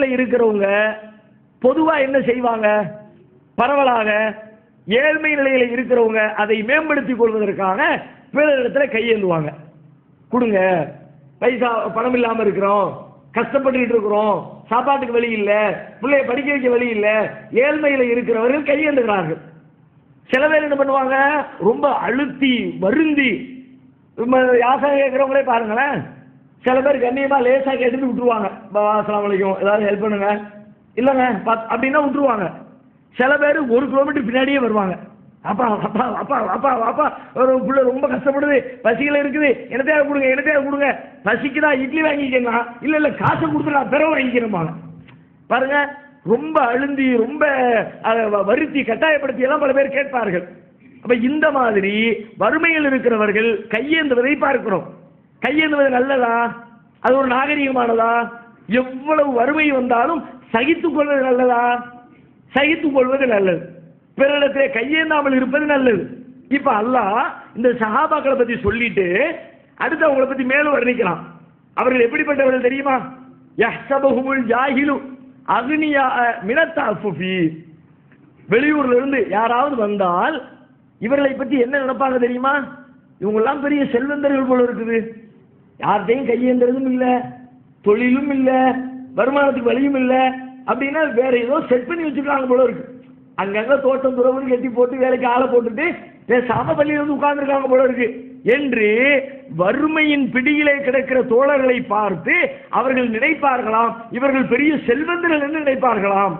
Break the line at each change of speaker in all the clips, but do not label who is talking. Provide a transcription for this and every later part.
ஏழ்மையில இருக்கிறவங்க பொதுவா என்ன செய்வாங்க பரவலாக ஏழ்மை நிலையில இருக்கிறவங்க அதை மேம்படுத்திக் கொள்வதற்காக பிறரிடத்துல கையேந்துவாங்க கொடுங்க பைசா பணம் இல்லாம இருக்கிறோம் கஷ்டப்பட்டுக்கிட்டு இருக்கிறோம் சாப்பாட்டுக்கு வழி இல்ல பிள்ளைய படிக்க வைக்க வழி இல்ல ஏழ்மையில இருக்கிறவர்கள் கையேந்துகிறார்கள் சில பேர் என்ன பண்ணுவாங்க ரொம்ப அழுத்தி வருந்தி ரொம்ப யாசகம் கேட்கிறவங்களே பாருங்களேன் சில பேர் கண்ணியமா லேசா கேட்டுட்டு விட்டுருவாங்க பா அஸ்ஸலாமு அலைக்கும் ஏதாவது ஹெல்ப் பண்ணுங்க இல்லைங்க பத் அப்படின்னா விட்டுருவாங்க சில பேர் ஒரு கிலோமீட்டர் பின்னாடியே வருவாங்க அப்பா அப்பா அப்பா அப்பா அப்பா ஒரு புள்ள ரொம்ப கஷ்டப்படுது பசிகள் இருக்குது எனத்தையாக கொடுங்க எனத்தையாக கொடுங்க பசிக்குதா இட்லி வாங்கிக்கங்க இல்ல இல்ல காசை கொடுத்து நான் பிற வாங்கிக்கிறேன் பாருங்க ரொம்ப அழுந்தி ரொம்ப அஹ், வ- வருத்தி கட்டாயப்படுத்தி எல்லாம் பல பேர் கேட்பார்கள் அப்ப இந்த மாதிரி வறுமையில் இருக்கிறவர்கள் கையேந்துவதை பார்க்கிறோம் கையேந்துவது நல்லதா அது ஒரு நாகரிகமானதா எவ்வளவு வறுமை வந்தாலும் சகித்துக் கொள்வது நல்லதா சகித்துக் கொள்வது நல்லது பிறரிடத்திலே கையேந்தாமல் இருப்பது நல்லது இப்ப அல்லாஹ் இந்த சஹாபாக்களை பத்தி சொல்லிட்டு அடுத்து அவங்கள பத்தி மேலும் வர்ணிக்கலாம் அவர்கள் எப்படிப்பட்டவர்கள் தெரியுமா யஹ்சபஹுமுல் ஜாஹிலு அக்னியா மினத்தாஃபுஃபி வெளியூர்ல இருந்து யாராவது வந்தால் இவர்களை பத்தி என்ன நினைப்பாங்க தெரியுமா இவங்கெல்லாம் பெரிய செல்வந்தர்கள் போல இருக்குது யார்கிட்டையும் கையேந்துறதும் இல்ல தொழிலும் இல்ல வருமானத்துக்கு வழியும் இல்ல அப்படின்னா வேற ஏதோ செட் பண்ணி வச்சிருக்காங்க போல இருக்கு அங்கங்க தோட்டம் துறவுன்னு கட்டி போட்டு வேலைக்கு ஆளை போட்டுட்டு பேசாம பள்ளியில் வந்து உட்கார்ந்துருக்காங்க போல இருக்கு என்று வறுமையின் பிடியிலே கிடக்கிற தோழர்களை பார்த்து அவர்கள் நினைப்பார்களாம் இவர்கள் பெரிய செல்வந்தர்கள் என்று நினைப்பார்களாம்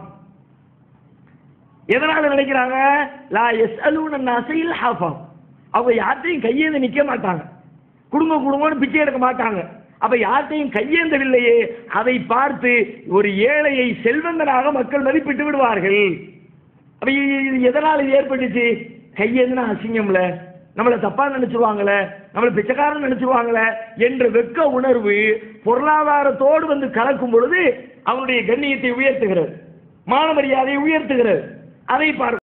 எதனால நினைக்கிறாங்க லா எஸ் அலூன் அசையில் ஹாஃபாம் அவங்க யார்ட்டையும் கையேந்து நிக்க மாட்டாங்க குடும்ப குடும்பம்னு பிச்சை எடுக்க மாட்டாங்க அப்ப யார்ட்டையும் கையேந்தவில்லையே அதை பார்த்து ஒரு ஏழையை செல்வந்தனாக மக்கள் மதிப்பிட்டு விடுவார்கள் அப்ப இது இது எதனால் இது ஏற்பட்டுச்சு கையேந்துனா அசிங்கம்ல நம்மளை தப்பா நினைச்சிருவாங்களே நம்மளை பிச்சைக்காரன் நினைச்சிருவாங்களே என்ற வெக்க உணர்வு பொருளாதாரத்தோடு வந்து கலக்கும் பொழுது அவனுடைய கண்ணியத்தை உயர்த்துகிறது மான மரியாதையை உயர்த்துகிறது அதை பார்க்க